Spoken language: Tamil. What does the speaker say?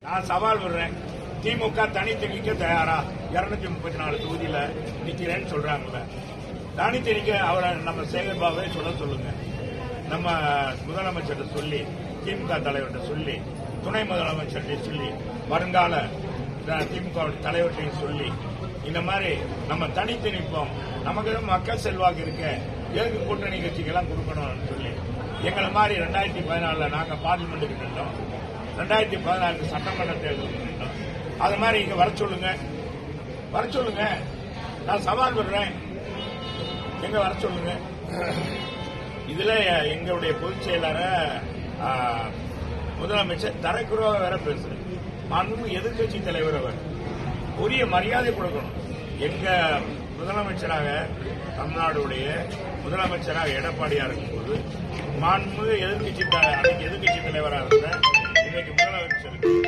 நான் சவால் விடுறேன் திமுக தனித்து நிக்க தயாரா இருநூத்தி முப்பத்தி நாலு தொகுதியில நிக்கிறேன்னு சொல்றாங்கல்ல தனித்து நிக்க அவரை நம்ம சேகர் பாபுவை சொல்ல சொல்லுங்க நம்ம முதலமைச்சர்கிட்ட சொல்லி திமுக தலைவர்கிட்ட சொல்லி துணை முதலமைச்சர்கிட்ட சொல்லி வருங்கால த- திமுக தலைவர்கிட்டையும் சொல்லி இந்த மாதிரி நம்ம தனித்து நிற்போம் நமக்கு தான் மக்கள் செல்வாக்கு இருக்க எதுக்கு கூட்டணி கட்சிக்கெல்லாம் கொடுக்கணும்னு சொல்லி எங்களை மாதிரி ரெண்டாயிரத்தி பதினாலுல நாங்க பார்லிமெண்ட்டுக்கு நின்றோம் ரெண்டாயிரத்தி பதினாலுக்கு சட்டமன்ற தேர்தலுக்கு நின்றோம் அது மாதிரி இங்க வர சொல்லுங்க வர சொல்லுங்க நான் சவால் விடுறேன் எங்க வர சொல்லுங்க இதுல எங்களுடைய பொதுச் செயலாளர் ஆ, முதலமைச்சர் தரைக்குறவா வேற பேசுறேன் மாண்புமிகு எதிர்க்கட்சி தலைவர் அவர் உரிய மரியாதை கொடுக்கணும் எங்க முதலமைச்சராக தமிழ்நாடுடைய முதலமைச்சராக எடப்பாடியா இருக்கும்போது மாண்புமிகு எதிர்க்கட்சி த- அன்னைக்கு எதிர்க்கட்சி தலைவராக இருந்த இன்னைக்கு முதலமைச்சருக்கு